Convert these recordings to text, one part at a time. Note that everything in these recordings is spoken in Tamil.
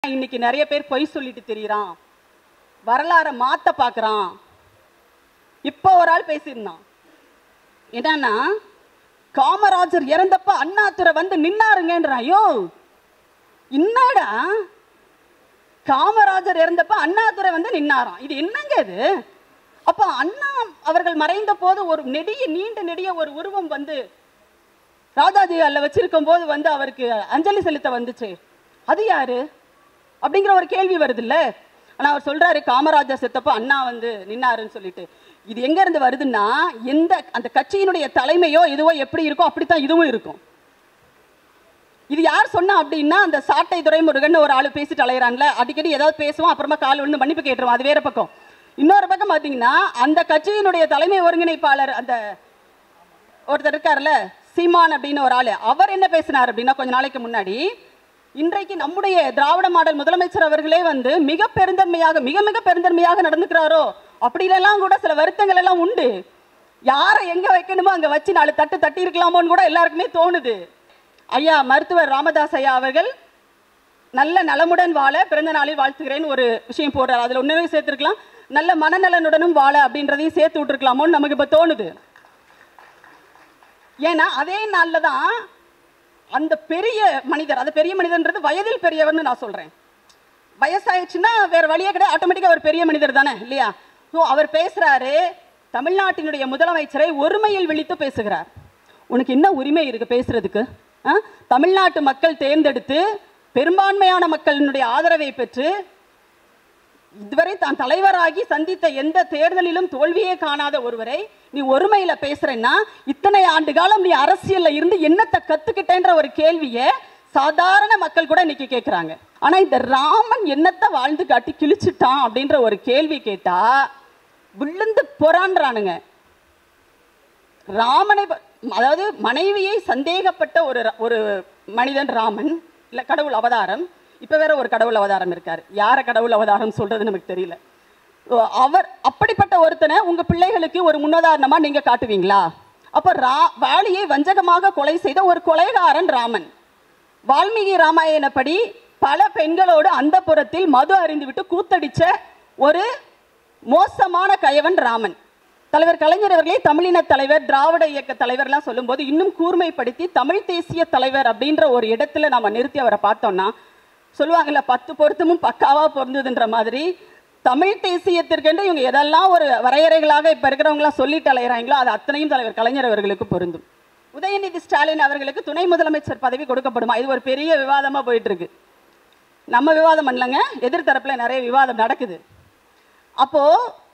இன்னைக்கு நிறைய பேர் பொய் சொல்லிட்டு திரியறான் வரலாறை மாத்த பார்க்கறான் இப்போ ஒரு ஆள் பேசியிருந்தான் என்னன்னா காமராஜர் இறந்தப்ப அண்ணாதுரை வந்து நின்னாருங்கன்றான் ஐயோ என்னடா காமராஜர் இறந்தப்ப அண்ணாதுரை வந்து நின்னாராம் இது என்னங்க இது அப்ப அண்ணா அவர்கள் மறைந்த போது ஒரு நெடிய நீண்ட நெடிய ஒரு உருவம் வந்து ராஜாஜி அல்ல வச்சிருக்கும் போது வந்து அவருக்கு அஞ்சலி செலுத்த வந்துச்சு அது யாரு அப்படிங்கிற ஒரு கேள்வி வருது இல்ல ஆனா அவர் சொல்றாரு காமராஜர் செத்தப்ப அண்ணா வந்து நின்னாருன்னு சொல்லிட்டு இது எங்க இருந்து வருதுன்னா எந்த அந்த கட்சியினுடைய தலைமையோ இதுவோ எப்படி இருக்கோ அப்படித்தான் இதுவும் இருக்கும் இது யார் சொன்னா அப்படின்னா அந்த சாட்டை துரைமுருகன் ஒரு ஆளு பேசிட்டு அலையறான்ல அடிக்கடி ஏதாவது பேசுவோம் அப்புறமா கால் விழுந்து மன்னிப்பு கேட்டுருவோம் அது வேற பக்கம் இன்னொரு பக்கம் பாத்தீங்கன்னா அந்த கட்சியினுடைய தலைமை ஒருங்கிணைப்பாளர் அந்த ஒருத்தர் இருக்கார்ல சீமான் அப்படின்னு ஒரு ஆளு அவர் என்ன பேசினார் அப்படின்னா கொஞ்ச நாளைக்கு முன்னாடி இன்றைக்கு நம்முடைய திராவிட மாடல் முதலமைச்சர் அவர்களே வந்து மிக பெருந்தன்மையாக மிக மிக பெருந்தன்மையாக நடந்துக்கிறாரோ அப்படிலெல்லாம் கூட சில வருத்தங்கள் எல்லாம் உண்டு யாரை எங்க வைக்கணுமோ அங்க வச்சு நாலு தட்டு தட்டி இருக்கலாமோன்னு கூட எல்லாருக்குமே தோணுது ஐயா மருத்துவர் ராமதாஸ் ஐயா அவர்கள் நல்ல நலமுடன் வாழ பிறந்த நாளில் வாழ்த்துகிறேன்னு ஒரு விஷயம் போடுறாரு அதுல உண்மையே சேர்த்துருக்கலாம் நல்ல மனநலனுடனும் வாழ அப்படின்றதையும் சேர்த்து விட்டுருக்கலாமோன்னு நமக்கு இப்ப தோணுது ஏன்னா அதே நாள்ல தான் அந்த பெரிய மனிதர் அது பெரிய மனிதன்றது வயதில் பெரியவர்னு நான் சொல்றேன் வயசாயிடுச்சுன்னா வேற வழியே கிடையாது ஆட்டோமேட்டிக்கா அவர் பெரிய மனிதர் தானே இல்லையா ஸோ அவர் பேசுறாரு தமிழ்நாட்டினுடைய முதலமைச்சரை ஒருமையில் விழித்து பேசுகிறார் உனக்கு என்ன உரிமை இருக்கு பேசுறதுக்கு ஆ? தமிழ்நாட்டு மக்கள் தேர்ந்தெடுத்து பெரும்பான்மையான மக்களினுடைய ஆதரவை பெற்று இதுவரை தான் தலைவராகி சந்தித்த எந்த தேர்தலிலும் தோல்வியே காணாத ஒருவரை நீ ஒருமையில பேசுறேன்னா இத்தனை ஆண்டு காலம் நீ அரசியல்ல இருந்து என்னத்தை கத்துக்கிட்டேன்ற ஒரு கேள்வியை சாதாரண மக்கள் கூட இன்னைக்கு கேட்குறாங்க ஆனா இந்த ராமன் என்னத்தை வாழ்ந்து காட்டி கிழிச்சிட்டான் அப்படின்ற ஒரு கேள்வி கேட்டா விழுந்து பொறான்றானுங்க ராமனை ப- அதாவது மனைவியை சந்தேகப்பட்ட ஒரு ர- ஒரு மனிதன் ராமன் இல்ல கடவுள் அவதாரம் இப்ப வேற ஒரு கடவுள் அவதாரம் இருக்காரு யார கடவுள் அவதாரம் சொல்றது நமக்கு தெரியல ஓ, அவர் அப்படிப்பட்ட ஒருத்தனை உங்க பிள்ளைகளுக்கு ஒரு முன்னுதாரணமா நீங்க காட்டுவீங்களா அப்ப ரா வாலியை வஞ்சகமாக கொலை செய்த ஒரு கொலைகாரன் ராமன் வால்மீகி ராமாயணப்படி பல பெண்களோடு அந்த புறத்தில் மது அறிந்துவிட்டு கூத்தடிச்ச ஒரு மோசமான கயவன் ராமன் தலைவர் கலைஞர் அவர்களே தமிழின தலைவர் திராவிட இயக்க தலைவர்லாம் சொல்லும்போது இன்னும் கூர்மைப்படுத்தி தமிழ் தேசிய தலைவர் அப்படின்ற ஒரு இடத்துல நாம நிறுத்தி அவரை பார்த்தோம்னா சொல்லுவாங்கல்ல பத்து பொருத்தமும் பக்காவா பொருந்ததுன்ற மாதிரி தமிழ் தேசியத்திற்கென்று இவங்க எதெல்லாம் ஒரு வரையறைகளாக இப்ப இருக்கிறவங்களாம் சொல்லிட்டு அலையிறாங்களோ அது அத்தனையும் தலைவர் கலைஞர் அவர்களுக்கு பொருந்தும் உதயநிதி ஸ்டாலின் அவர்களுக்கு துணை முதலமைச்சர் பதவி கொடுக்கப்படுமா இது ஒரு பெரிய விவாதமா போயிட்டு இருக்கு நம்ம விவாதம் பண்ணலங்க எதிர்த்தரப்புல நிறைய விவாதம் நடக்குது அப்போ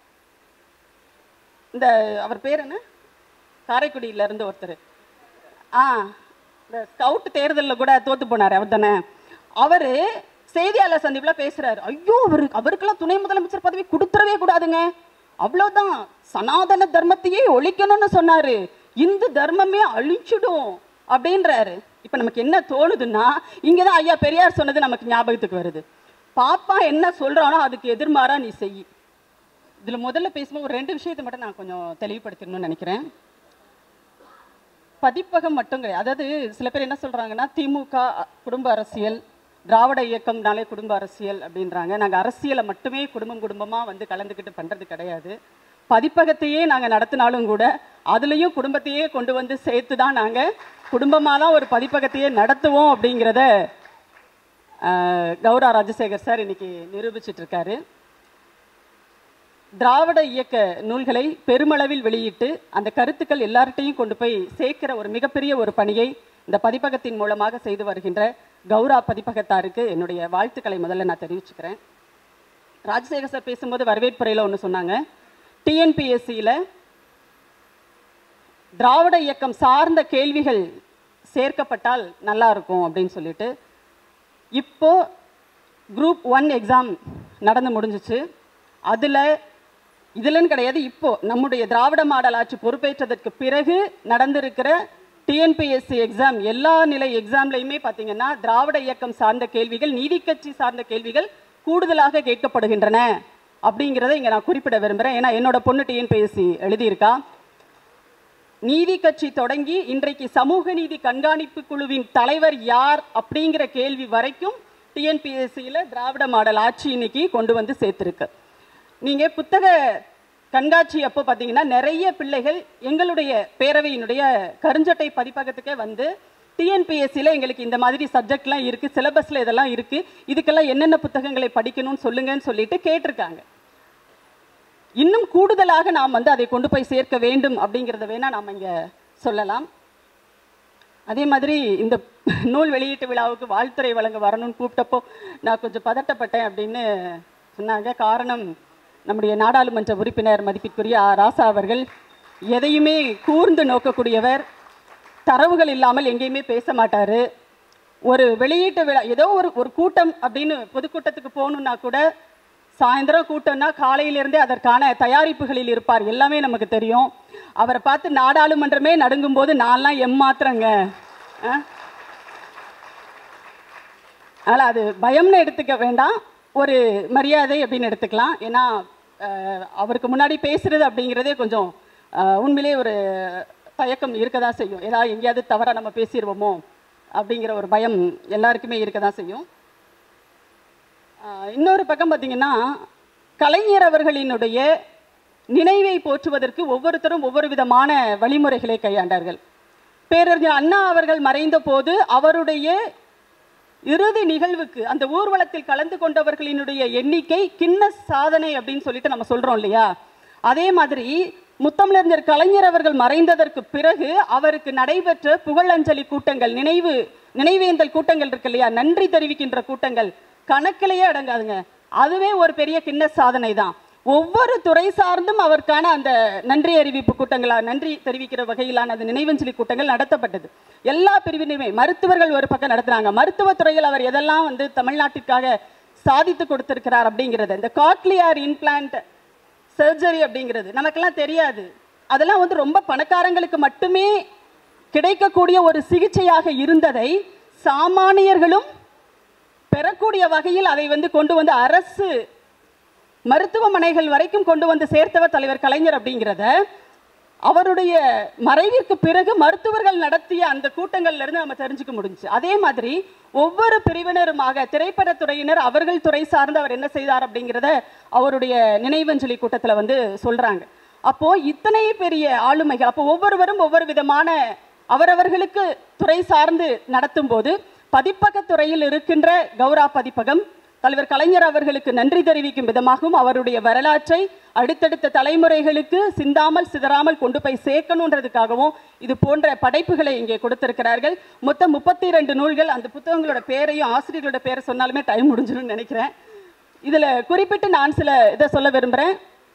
இந்த அவர் பேர் என்ன காரைக்குடியில இருந்து ஒருத்தர் ஆ இந்த ஸ்கவுட் தேர்தலில் கூட தோத்து போனார் அவர் தானே அவர் செய்தியாளர் சந்திப்புல பேசுறாரு ஐயோ அவரு அவருக்கெல்லாம் துணை முதலமைச்சர் பதவி கொடுத்துடவே கூடாதுங்க அவ்வளவுதான் சனாதன தர்மத்தையே ஒழிக்கணும்னு சொன்னாரு இந்து தர்மமே அழிச்சிடும் அப்படின்றாரு இப்ப நமக்கு என்ன தோணுதுன்னா இங்கதான் ஐயா பெரியார் சொன்னது நமக்கு ஞாபகத்துக்கு வருது பாப்பா என்ன சொல்றானோ அதுக்கு எதிர்மாறா நீ செய் இதுல முதல்ல பேசும்போது ஒரு ரெண்டு விஷயத்தை மட்டும் நான் கொஞ்சம் தெளிவுபடுத்தணும்னு நினைக்கிறேன் பதிப்பகம் மட்டும் கிடையாது அதாவது சில பேர் என்ன சொல்றாங்கன்னா திமுக அ- குடும்ப அரசியல் திராவிட இயக்கம்னாலே குடும்ப அரசியல் அப்படின்றாங்க நாங்க அரசியலை மட்டுமே குடும்பம் குடும்பமா வந்து கலந்துக்கிட்டு பண்றது கிடையாது பதிப்பகத்தையே நாங்க நடத்தினாலும் கூட அதுலயும் குடும்பத்தையே கொண்டு வந்து சேர்த்து தான் நாங்க குடும்பமா தான் ஒரு பதிப்பகத்தையே நடத்துவோம் அப்படிங்கிறத அஹ், கௌரா ராஜசேகர் சார் இன்னைக்கு நிரூபிச்சிட்டு இருக்காரு திராவிட இயக்க நூல்களை பெருமளவில் வெளியிட்டு அந்த கருத்துக்கள் எல்லார்ட்டையும் கொண்டு போய் சேர்க்கிற ஒரு மிகப்பெரிய ஒரு பணியை இந்த பதிப்பகத்தின் மூலமாக செய்து வருகின்ற கௌரா பதிப்பகத்தாருக்கு என்னுடைய வாழ்த்துக்களை முதல்ல நான் தெரிவிச்சுக்கிறேன் ராஜசேகர் சார் பேசும்போது வரவேற்புரையில் ஒன்று சொன்னாங்க டிஎன்பிஎஸ்சியில் திராவிட இயக்கம் சார்ந்த கேள்விகள் சேர்க்கப்பட்டால் நல்லா இருக்கும் அப்படின்னு சொல்லிட்டு இப்போ குரூப் ஒன் எக்ஸாம் நடந்து முடிஞ்சிச்சு அதில் இதுலன்னு கிடையாது இப்போ நம்முடைய திராவிட மாடல் ஆட்சி பொறுப்பேற்றதற்கு பிறகு நடந்திருக்கிற டிஎன்பிஎஸ்சி எக்ஸாம் எல்லா நிலை எக்ஸாம்லையுமே பார்த்தீங்கன்னா திராவிட இயக்கம் சார்ந்த கேள்விகள் நீதி கட்சி சார்ந்த கேள்விகள் கூடுதலாக கேட்கப்படுகின்றன அப்படிங்கிறத இங்கே நான் குறிப்பிட விரும்புகிறேன் ஏன்னா என்னோட பொண்ணு டிஎன்பிஎஸ்சி எழுதியிருக்கா நீதி கட்சி தொடங்கி இன்றைக்கு சமூக நீதி கண்காணிப்பு குழுவின் தலைவர் யார் அப்படிங்கிற கேள்வி வரைக்கும் டிஎன்பிஎஸ்சியில் திராவிட மாடல் ஆட்சி இன்னைக்கு கொண்டு வந்து சேர்த்துருக்கு நீங்கள் புத்தக கண்காட்சி அப்போ பார்த்தீங்கன்னா நிறைய பிள்ளைகள் எங்களுடைய பேரவையினுடைய கருஞ்சட்டை பதிப்பகத்துக்கே வந்து டிஎன்பிஎஸ்சியில் எங்களுக்கு இந்த மாதிரி சப்ஜெக்ட்லாம் இருக்குது சிலபஸில் இதெல்லாம் இருக்குது இதுக்கெல்லாம் என்னென்ன புத்தகங்களை படிக்கணும்னு சொல்லுங்கன்னு சொல்லிட்டு கேட்டிருக்காங்க இன்னும் கூடுதலாக நாம் வந்து அதை கொண்டு போய் சேர்க்க வேண்டும் அப்படிங்கிறத வேணால் நாம் இங்கே சொல்லலாம் அதே மாதிரி இந்த நூல் வெளியீட்டு விழாவுக்கு வாழ்த்துறை வழங்க வரணும்னு கூப்பிட்டப்போ நான் கொஞ்சம் பதட்டப்பட்டேன் அப்படின்னு சொன்னாங்க காரணம் நம்முடைய நாடாளுமன்ற உறுப்பினர் மதிப்பிற்குரிய ஆ. ராசா அவர்கள் எதையுமே கூர்ந்து நோக்கக்கூடியவர் தரவுகள் இல்லாமல் எங்கேயுமே பேச மாட்டார் ஒரு வெளியீட்டு விழா ஏதோ ஒரு ஒரு கூட்டம் அப்படின்னு பொதுக்கூட்டத்துக்கு போகணுன்னா கூட சாயந்தரம் கூட்டம்னா காலையிலிருந்தே அதற்கான தயாரிப்புகளில் இருப்பார் எல்லாமே நமக்கு தெரியும் அவரை பார்த்து நாடாளுமன்றமே நடுங்கும் போது நான்லாம் எம்மாத்திரங்க ஆ? அதனால் அது பயம்னு எடுத்துக்க வேண்டாம் ஒரு மரியாதை அப்படின்னு எடுத்துக்கலாம் ஏன்னா அஹ், அவருக்கு முன்னாடி பேசுறது அப்படிங்கிறதே கொஞ்சம் அஹ், உண்மையிலே ஒரு தயக்கம் இருக்க தான் செய்யும் ஏதாவது எங்கேயாவது தவறாக நம்ம பேசிடுவோமோ அப்படிங்கிற ஒரு பயம் எல்லாருக்குமே இருக்க தான் செய்யும் ஆஹ் இன்னொரு பக்கம் பார்த்தீங்கன்னா கலைஞர் அவர்களினுடைய நினைவை போற்றுவதற்கு ஒவ்வொருத்தரும் ஒவ்வொரு விதமான வழிமுறைகளை கையாண்டார்கள் பேரறிஞர் அண்ணா அவர்கள் மறைந்த போது அவருடைய இறுதி நிகழ்வுக்கு அந்த ஊர்வலத்தில் கலந்து கொண்டவர்களினுடைய எண்ணிக்கை கிண்ண சாதனை அப்படின்னு சொல்லிட்டு நம்ம சொல்றோம் இல்லையா அதே மாதிரி முத்தமிழறிஞர் கலைஞர் அவர்கள் மறைந்ததற்கு பிறகு அவருக்கு நடைபெற்ற புகழஞ்சலி கூட்டங்கள் நினைவு நினைவேந்தல் கூட்டங்கள் இருக்கு இல்லையா நன்றி தெரிவிக்கின்ற கூட்டங்கள் கணக்கிலேயே அடங்காதுங்க அதுவே ஒரு பெரிய கிண்ண சாதனை தான் ஒவ்வொரு துறை சார்ந்தும் அவருக்கான அந்த நன்றி அறிவிப்பு கூட்டங்களா நன்றி தெரிவிக்கிற வகையிலான அந்த நினைவஞ்சலி கூட்டங்கள் நடத்தப்பட்டது எல்லா பிரிவினருமே மருத்துவர்கள் ஒரு பக்கம் நடத்துறாங்க மருத்துவத் துறையில் அவர் எதெல்லாம் வந்து தமிழ்நாட்டிற்காக சாதித்து கொடுத்திருக்கிறார் அப்படிங்கிறது இந்த காக்லியார் இம்ப்ளான்ட் சர்ஜரி அப்படிங்கிறது நமக்கெல்லாம் தெரியாது அதெல்லாம் வந்து ரொம்ப பணக்காரங்களுக்கு மட்டுமே கிடைக்கக்கூடிய ஒரு சிகிச்சையாக இருந்ததை சாமானியர்களும் பெறக்கூடிய வகையில் அதை வந்து கொண்டு வந்து அரசு மருத்துவமனைகள் வரைக்கும் கொண்டு வந்து சேர்த்தவர் தலைவர் கலைஞர் அப்படிங்கிறத அவருடைய மறைவிற்கு பிறகு மருத்துவர்கள் நடத்திய அந்த கூட்டங்கள்ல இருந்து நம்ம தெரிஞ்சுக்க முடிஞ்சுச்சு அதே மாதிரி ஒவ்வொரு பிரிவினருமாக திரைப்படத்துறையினர் அவர்கள் துறை சார்ந்து அவர் என்ன செய்தார் அப்படிங்கிறத அவருடைய நினைவஞ்சலி கூட்டத்துல வந்து சொல்றாங்க அப்போ இத்தனை பெரிய ஆளுமைகள் அப்போ ஒவ்வொருவரும் ஒவ்வொரு விதமான அவரவர்களுக்கு துறை சார்ந்து நடத்தும் போது பதிப்பகத் துறையில் இருக்கின்ற கௌரா பதிப்பகம் தலைவர் கலைஞர் அவர்களுக்கு நன்றி தெரிவிக்கும் விதமாகவும் அவருடைய வரலாற்றை அடுத்தடுத்த தலைமுறைகளுக்கு சிந்தாமல் சிதறாமல் கொண்டு போய் சேர்க்கணுன்றதுக்காகவும் இது போன்ற படைப்புகளை இங்கே கொடுத்திருக்கிறார்கள் மொத்தம் முப்பத்தி ரெண்டு நூல்கள் அந்த புத்தகங்களோட பேரையும் ஆசிரியர்களோட பேரை சொன்னாலுமே டைம் முடிஞ்சிடும்னு நினைக்கிறேன் இதில் குறிப்பிட்டு நான் சில இதை சொல்ல விரும்புகிறேன்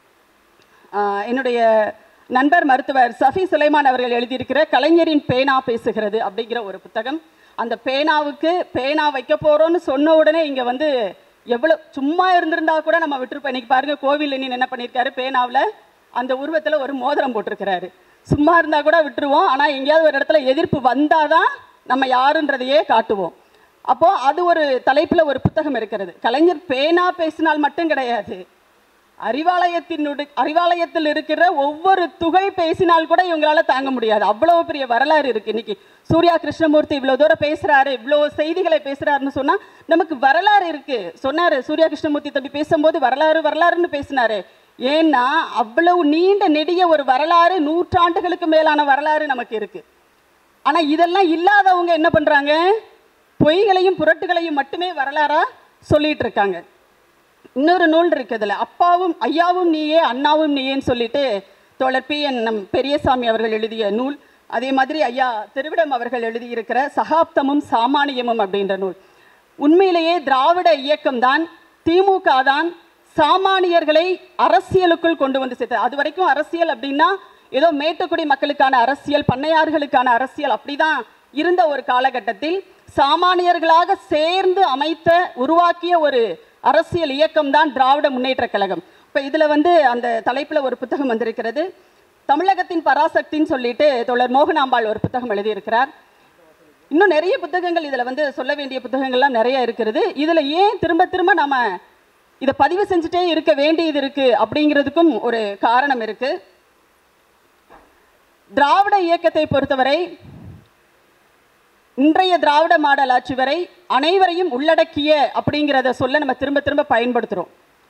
ஆஹ் என்னுடைய நண்பர் மருத்துவர் சஃபி சுலைமான் அவர்கள் எழுதியிருக்கிற கலைஞரின் பேனா பேசுகிறது அப்படிங்கிற ஒரு புத்தகம் அந்த பேனாவுக்கு பேனா வைக்க போறோம்னு சொன்ன உடனே இங்க வந்து எவ்வளவு சும்மா இருந்திருந்தா கூட நம்ம விட்டுருப்போம் இன்னைக்கு பாருங்க கோவில் லெனின் என்ன பண்ணியிருக்காரு பேனாவுல அந்த உருவத்துல ஒரு மோதிரம் போட்டிருக்கிறாரு சும்மா இருந்தா கூட விட்டுருவோம் ஆனா எங்கேயாவது ஒரு இடத்துல எதிர்ப்பு வந்தாதான் நம்ம யாருன்றதையே காட்டுவோம் அப்போ அது ஒரு தலைப்புல ஒரு புத்தகம் இருக்கிறது கலைஞர் பேனா பேசினால் மட்டும் கிடையாது அறிவாலயத்தினுடைய அறிவாலயத்தில் இருக்கிற ஒவ்வொரு துகள் பேசினால் கூட இவங்களால தாங்க முடியாது அவ்வளவு பெரிய வரலாறு இருக்கு இன்னைக்கு சூர்யா கிருஷ்ணமூர்த்தி இவ்வளவு தூரம் பேசுறாரு இவ்வளவு செய்திகளை பேசுறாருன்னு சொன்னா நமக்கு வரலாறு இருக்கு சொன்னாரு சூர்யா கிருஷ்ணமூர்த்தி தம்பி பேசும்போது வரலாறு வரலாறுன்னு பேசினாரு ஏன்னா அவ்வளவு நீண்ட நெடிய ஒரு வரலாறு நூற்றாண்டுகளுக்கு மேலான வரலாறு நமக்கு இருக்கு ஆனா இதெல்லாம் இல்லாதவங்க என்ன பண்றாங்க பொய்களையும் புரட்டுகளையும் மட்டுமே வரலாறா சொல்லிட்டு இருக்காங்க இன்னொரு நூல் இருக்கு இதுல அப்பாவும் ஐயாவும் நீயே அண்ணாவும் நீயேன்னு சொல்லிட்டு தோழர் பி என் நம் பெரியசாமி அவர்கள் எழுதிய நூல் அதே மாதிரி ஐயா திருவிடம் அவர்கள் எழுதியிருக்கிற சகாப்தமும் சாமானியமும் அப்படின்ற நூல் உண்மையிலேயே திராவிட இயக்கம்தான் திமுக தான் சாமானியர்களை அரசியலுக்குள் கொண்டு வந்து சேர்த்தது அது வரைக்கும் அரசியல் அப்படின்னா ஏதோ மேட்டுக்குடி மக்களுக்கான அரசியல் பண்ணையார்களுக்கான அரசியல் அப்படிதான் இருந்த ஒரு காலகட்டத்தில் சாமானியர்களாக சேர்ந்து அமைத்த உருவாக்கிய ஒரு அரசியல் இயக்கம் தான் திராவிட முன்னேற்ற கழகம் இப்போ இதில் வந்து அந்த தலைப்பில் ஒரு புத்தகம் வந்திருக்கிறது தமிழகத்தின் பராசக்தின்னு சொல்லிட்டு தோழர் மோகனாம்பாள் ஒரு புத்தகம் எழுதியிருக்கிறார் இன்னும் நிறைய புத்தகங்கள் இதில் வந்து சொல்ல வேண்டிய புத்தகங்கள்லாம் நிறைய இருக்கிறது இதில் ஏன் திரும்ப திரும்ப நம்ம இதை பதிவு செஞ்சுட்டே இருக்க வேண்டியது இருக்கு அப்படிங்கிறதுக்கும் ஒரு காரணம் இருக்கு திராவிட இயக்கத்தை பொறுத்தவரை இன்றைய திராவிட மாடல் ஆட்சி வரை அனைவரையும் உள்ளடக்கிய அப்படிங்கிறத சொல்ல நம்ம திரும்ப திரும்ப பயன்படுத்துறோம்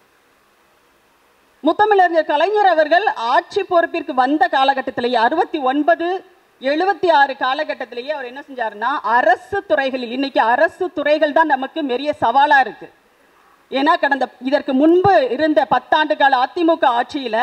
முத்தமிழறிஞர் கலைஞர் அவர்கள் ஆட்சி பொறுப்பிற்கு வந்த காலகட்டத்திலேயே அறுபத்தி ஒன்பது எழுபத்தி ஆறு காலகட்டத்திலேயே அவர் என்ன செஞ்சாருன்னா அரசு துறைகளில் இன்னைக்கு அரசு துறைகள் தான் நமக்கு பெரிய சவாலா இருக்கு ஏன்னா கடந்த இதற்கு முன்பு இருந்த பத்தாண்டு கால அதிமுக ஆட்சியில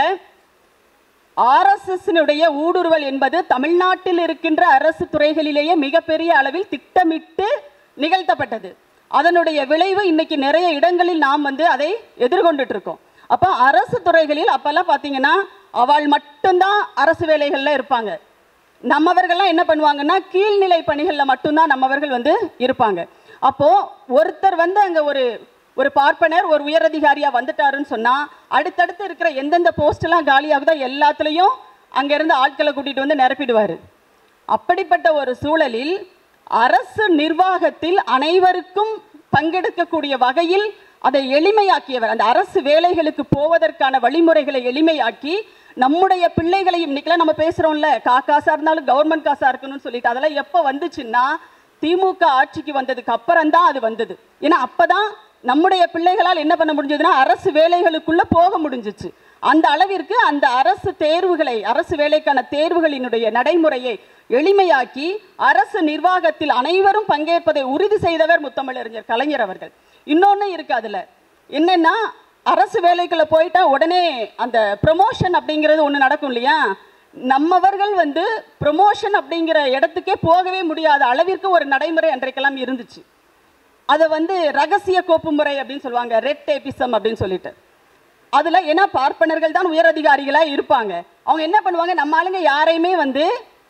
ஆர்எஸ்எஸ்னுடைய ஊடுருவல் என்பது தமிழ்நாட்டில் இருக்கின்ற அரசு துறைகளிலேயே மிகப்பெரிய அளவில் திட்டமிட்டு நிகழ்த்தப்பட்டது அதனுடைய விளைவு இன்னைக்கு நிறைய இடங்களில் நாம் வந்து அதை எதிர்கொண்டுட்டு இருக்கோம் அப்ப அரசு துறைகளில் அப்பெல்லாம் பாத்தீங்கன்னா அவள் மட்டும்தான் அரசு வேலைகள்ல இருப்பாங்க நம்மவர்கள்லாம் என்ன பண்ணுவாங்கன்னா கீழ்நிலை பணிகள்ல மட்டும்தான் நம்மவர்கள் வந்து இருப்பாங்க அப்போ ஒருத்தர் வந்து அங்க ஒரு ஒரு பார்ப்பனர் ஒரு உயரதிகாரியா வந்துட்டாருன்னு சொன்னா அடுத்தடுத்து இருக்கிற எந்தெந்த போஸ்ட் எல்லாம் காலியாகுதோ எல்லாத்துலயும் அங்க இருந்து ஆட்களை கூட்டிட்டு வந்து நிரப்பிடுவாரு அப்படிப்பட்ட ஒரு சூழலில் அரசு நிர்வாகத்தில் அனைவருக்கும் பங்கெடுக்கக்கூடிய வகையில் அதை எளிமையாக்கியவர் அந்த அரசு வேலைகளுக்கு போவதற்கான வழிமுறைகளை எளிமையாக்கி நம்முடைய பிள்ளைகளையும் இன்னைக்கெல்லாம் நம்ம பேசுறோம்ல கா காசா இருந்தாலும் கவர்மெண்ட் காசா இருக்கணும்னு சொல்லிட்டு அதெல்லாம் எப்போ வந்துச்சுன்னா திமுக ஆட்சிக்கு வந்ததுக்கு அப்புறம் தான் அது வந்தது ஏன்னா அப்பதான் நம்முடைய பிள்ளைகளால் என்ன பண்ண முடிஞ்சதுன்னா அரசு வேலைகளுக்குள்ள போக முடிஞ்சிச்சு அந்த அளவிற்கு அந்த அரசு தேர்வுகளை அரசு வேலைக்கான தேர்வுகளினுடைய நடைமுறையை எளிமையாக்கி அரசு நிர்வாகத்தில் அனைவரும் பங்கேற்பதை உறுதி செய்தவர் முத்தமிழறிஞர் கலைஞர் அவர்கள் இன்னொன்னு இருக்கு அதுல என்னன்னா அரசு வேலைக்குள்ள போயிட்டா உடனே அந்த ப்ரொமோஷன் அப்படிங்கிறது ஒன்று நடக்கும் இல்லையா நம்மவர்கள் வந்து ப்ரொமோஷன் அப்படிங்கிற இடத்துக்கே போகவே முடியாத அளவிற்கு ஒரு நடைமுறை அன்றைக்கெல்லாம் இருந்துச்சு அதை வந்து ரகசிய கோப்பு முறை அப்படின்னு சொல்லுவாங்க ரெட் டேபிசம் அப்படின்னு சொல்லிட்டு அதுல ஏன்னா பார்ப்பனர்கள் தான் உயரதிகாரிகளா இருப்பாங்க அவங்க என்ன பண்ணுவாங்க நம்ம ஆளுங்க யாரையுமே வந்து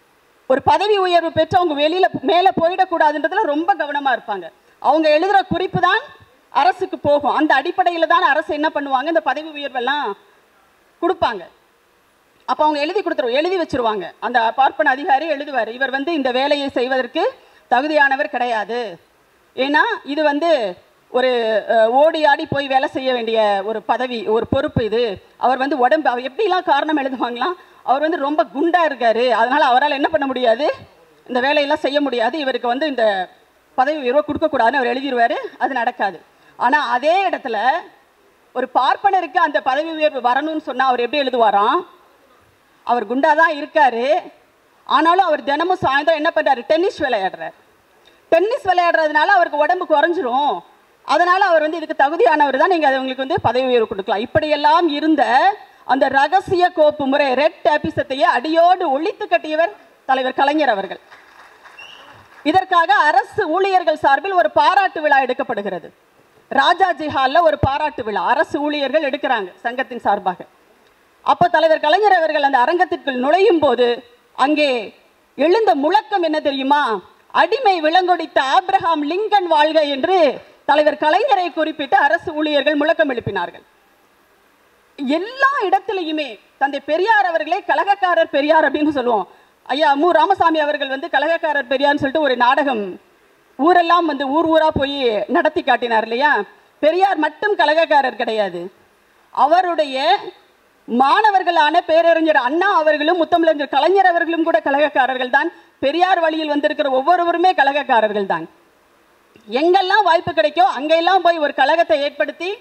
ஒரு பதவி உயர்வு பெற்று அவங்க வெளியில மேல போயிடக்கூடாதுன்றதுல ரொம்ப கவனமா இருப்பாங்க அவங்க எழுதுற குறிப்பு தான் அரசுக்கு போகும் அந்த அடிப்படையில தான் அரசு என்ன பண்ணுவாங்க இந்த பதவி உயர்வெல்லாம் கொடுப்பாங்க அப்போ அவங்க எழுதி கொடுத்துரு எழுதி வச்சிருவாங்க அந்த பார்ப்பன அதிகாரி எழுதுவார் இவர் வந்து இந்த வேலையை செய்வதற்கு தகுதியானவர் கிடையாது ஏன்னா இது வந்து ஒரு அஹ், ஓடி ஆடி போய் வேலை செய்ய வேண்டிய ஒரு பதவி ஒரு பொறுப்பு இது அவர் வந்து உடம்பு அவர் எப்படிலாம் காரணம் எழுதுவாங்களாம் அவர் வந்து ரொம்ப குண்டா இருக்காரு அதனால அவரால் என்ன பண்ண முடியாது இந்த வேலையெல்லாம் செய்ய முடியாது இவருக்கு வந்து இந்த பதவி உயர்வை கொடுக்கக்கூடாதுன்னு அவர் எழுதிடுவாரு அது நடக்காது ஆனா அதே இடத்துல ஒரு பார்ப்பனருக்கு அந்த பதவி உயர்வு வரணும்னு சொன்னா அவர் எப்படி எழுதுவாராம் அவர் குண்டா தான் இருக்காரு ஆனாலும் அவர் தினமும் சாயந்தரம் என்ன பண்றாரு டென்னிஸ் விளையாடுறாரு டென்னிஸ் விளையாடுறதுனால அவருக்கு உடம்பு குறைஞ்சிரும் அதனால அவர் வந்து இதுக்கு தகுதியானவர் தான் நீங்க அது உங்களுக்கு வந்து பதவி உயர்வு கொடுக்கலாம் இப்படியெல்லாம் இருந்த அந்த ரகசிய கோப்பு முறை ரெட் டேபிசத்தையே அடியோடு ஒழித்து கட்டியவர் தலைவர் கலைஞர் அவர்கள் இதற்காக அரசு ஊழியர்கள் சார்பில் ஒரு பாராட்டு விழா எடுக்கப்படுகிறது ராஜாஜி ஹால்ல ஒரு பாராட்டு விழா அரசு ஊழியர்கள் எடுக்கிறாங்க சங்கத்தின் சார்பாக அப்ப தலைவர் கலைஞர் அவர்கள் அந்த அரங்கத்திற்குள் நுழையும் போது அங்கே எழுந்த முழக்கம் என்ன தெரியுமா அடிமை விலங்கொடித்த ஆப்ரஹாம் லிங்கன் வாழ்க என்று தலைவர் கலைஞரை குறிப்பிட்டு அரசு ஊழியர்கள் முழக்கம் எழுப்பினார்கள் எல்லா இடத்திலையுமே தந்தை பெரியார் அவர்களே கலகக்காரர் பெரியார் அப்படின்னு சொல்லுவோம் ஐயா மு ராமசாமி அவர்கள் வந்து கலகக்காரர் பெரியார்னு சொல்லிட்டு ஒரு நாடகம் ஊரெல்லாம் வந்து ஊர் ஊரா போய் நடத்தி காட்டினார் இல்லையா பெரியார் மட்டும் கலகக்காரர் கிடையாது அவருடைய மாணவர்களான பேரறிஞர் அண்ணா அவர்களும் முத்தமிழறிஞர் கலைஞர் அவர்களும் கூட கலகக்காரர்கள் தான் பெரியார் வழியில் வந்திருக்கிற ஒவ்வொருவருமே கலகக்காரர்கள் தான் எங்கெல்லாம் வாய்ப்பு கிடைக்கோ அங்கெல்லாம் போய் ஒரு கழகத்தை ஏற்படுத்தி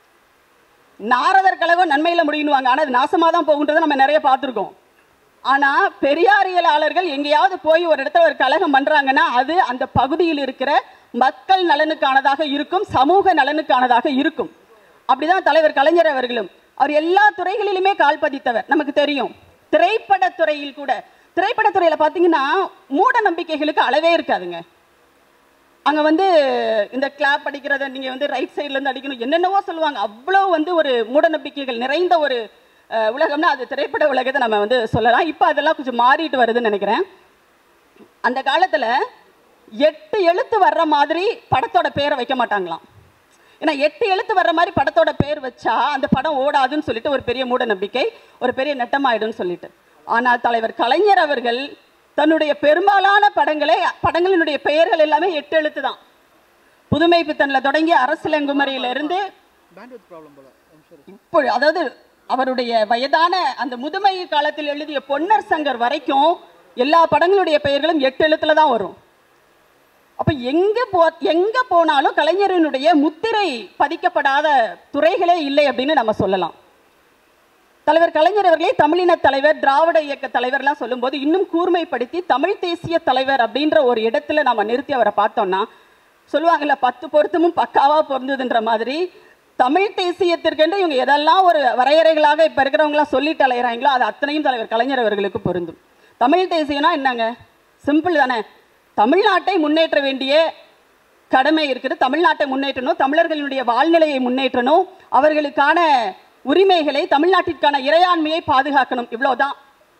நாரதர் கழகம் நன்மையில முடியுவாங்க ஆனா அது நாசமா தான் போகுன்றதை நம்ம நிறைய பார்த்துருக்கோம் ஆனா பெரியாரியலாளர்கள் எங்கேயாவது போய் ஒரு இடத்துல ஒரு கழகம் பண்றாங்கன்னா அது அந்த பகுதியில் இருக்கிற மக்கள் நலனுக்கானதாக இருக்கும் சமூக நலனுக்கானதாக இருக்கும் அப்படிதான் தலைவர் கலைஞர் அவர்களும் அவர் எல்லா துறைகளிலுமே கால் பதித்தவர் நமக்கு தெரியும் திரைப்படத் துறையில் கூட திரைப்படத் துறையில பாத்தீங்கன்னா மூட நம்பிக்கைகளுக்கு அளவே இருக்காதுங்க அங்க வந்து இந்த கிளாப் அடிக்கிறத நீங்க வந்து ரைட் சைடுல இருந்து அடிக்கணும் என்னென்னவோ சொல்லுவாங்க அவ்வளோ வந்து ஒரு மூட நம்பிக்கைகள் நிறைந்த ஒரு அஹ், உலகம்னா அது திரைப்பட உலகத்தை நம்ம வந்து சொல்லலாம் இப்போ அதெல்லாம் கொஞ்சம் மாறிட்டு வருதுன்னு நினைக்கிறேன் அந்த காலத்துல எட்டு எழுத்து வர்ற மாதிரி படத்தோட பேரை வைக்க மாட்டாங்களாம் ஏன்னா எட்டு எழுத்து வர்ற மாதிரி படத்தோட பேர் வச்சா அந்த படம் ஓடாதுன்னு சொல்லிட்டு ஒரு பெரிய மூட நம்பிக்கை ஒரு பெரிய நட்டமாயிடும்னு சொல்லிட்டு ஆனால் தலைவர் கலைஞர் அவர்கள் தன்னுடைய பெரும்பாலான படங்களை படங்களினுடைய பெயர்கள் எல்லாமே எட்டு எழுத்து தான் புதுமை பித்தனில் தொடங்கி அரசியலங்குமரியில இருந்து பேண்ட்வித் ப்ராப்ளம் போல I'm sorry. இப்போ அதாவது அவருடைய வயதான அந்த முதுமை காலத்தில் எழுதிய பொன்னர் சங்கர் வரைக்கும் எல்லா படங்களுடைய பெயர்களும் எட்டு எழுத்துல தான் வரும் அப்ப எங்க போ எங்க போனாலும் கலைஞரினுடைய முத்திரை பதிக்கப்படாத துறைகளே இல்லை அப்படின்னு நம்ம சொல்லலாம் தலைவர் கலைஞர் அவர்களே தமிழின தலைவர் திராவிட இயக்க தலைவர்லாம் சொல்லும்போது இன்னும் கூர்மைப்படுத்தி தமிழ் தேசிய தலைவர் அப்படின்ற ஒரு இடத்துல நம்ம நிறுத்தி அவரை பார்த்தோம்னா சொல்லுவாங்கல்ல பத்து பொருத்தமும் பக்காவா பொருந்ததுன்ற மாதிரி தமிழ் தேசியத்திற்கென்று இவங்க எதெல்லாம் ஒரு வரையறைகளாக இப்ப இருக்கிறவங்களாம் சொல்லிட்டு அலையிறாங்களோ அது அத்தனையும் தலைவர் கலைஞர் அவர்களுக்கு பொருந்தும் தமிழ் தேசியம்னா என்னங்க சிம்பிள் தானே தமிழ்நாட்டை முன்னேற்ற வேண்டிய கடமை இருக்குது தமிழ்நாட்டை முன்னேற்றணும் தமிழர்களினுடைய வாழ்நிலையை முன்னேற்றணும் அவர்களுக்கான உரிமைகளை தமிழ்நாட்டிற்கான இறையாண்மையை பாதுகாக்கணும் இவ்வளவுதான்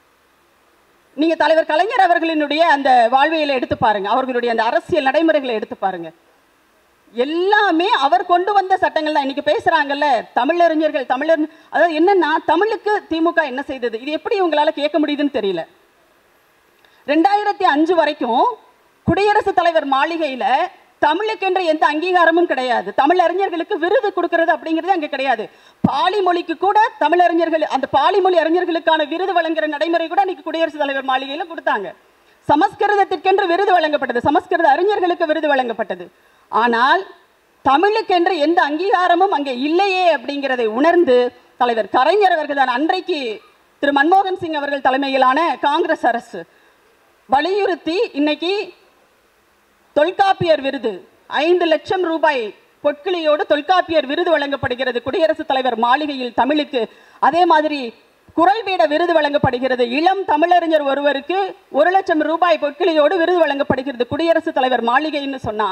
நீங்க தலைவர் கலைஞர் அவர்களினுடைய அந்த வாழ்வியலை எடுத்து பாருங்க அவர்களுடைய அந்த அரசியல் நடைமுறைகளை எடுத்து பாருங்க எல்லாமே அவர் கொண்டு வந்த சட்டங்கள் தான் இன்னைக்கு பேசுறாங்கல்ல தமிழறிஞர்கள் தமிழர் அதாவது என்னன்னா தமிழுக்கு திமுக என்ன செய்தது இது எப்படி உங்களால கேட்க முடியுதுன்னு தெரியல ரெண்டாயிரத்தி அஞ்சு வரைக்கும் குடியரசுத் தலைவர் மாளிகையில தமிழுக்கென்ற எந்த அங்கீகாரமும் கிடையாது தமிழறிஞர்களுக்கு விருது கொடுக்கிறது அப்படிங்கிறது அங்க கிடையாது பாலி மொழிக்கு கூட தமிழறிஞர்கள் அந்த பாலி மொழி அறிஞர்களுக்கான விருது வழங்குற நடைமுறை கூட அன்னைக்கு குடியரசுத் தலைவர் மாளிகையில கொடுத்தாங்க சமஸ்கிருதத்திற்கென்று விருது வழங்கப்பட்டது சமஸ்கிருத அறிஞர்களுக்கு விருது வழங்கப்பட்டது ஆனால் தமிழுக்கென்று எந்த அங்கீகாரமும் அங்கே இல்லையே அப்படிங்கிறதை உணர்ந்து தலைவர் கலைஞர் அவர்கள் தான் அன்றைக்கு திரு மன்மோகன் சிங் அவர்கள் தலைமையிலான காங்கிரஸ் அரசு வலியுறுத்தி இன்னைக்கு தொல்காப்பியர் விருது ஐந்து லட்சம் ரூபாய் பொற்கிளியோடு தொல்காப்பியர் விருது வழங்கப்படுகிறது குடியரசுத் தலைவர் மாளிகையில் தமிழுக்கு அதே மாதிரி குரல் பீட விருது வழங்கப்படுகிறது இளம் தமிழறிஞர் ஒருவருக்கு ஒரு லட்சம் ரூபாய் பொற்கிளியோடு விருது வழங்கப்படுகிறது குடியரசுத் தலைவர் மாளிகைன்னு சொன்னா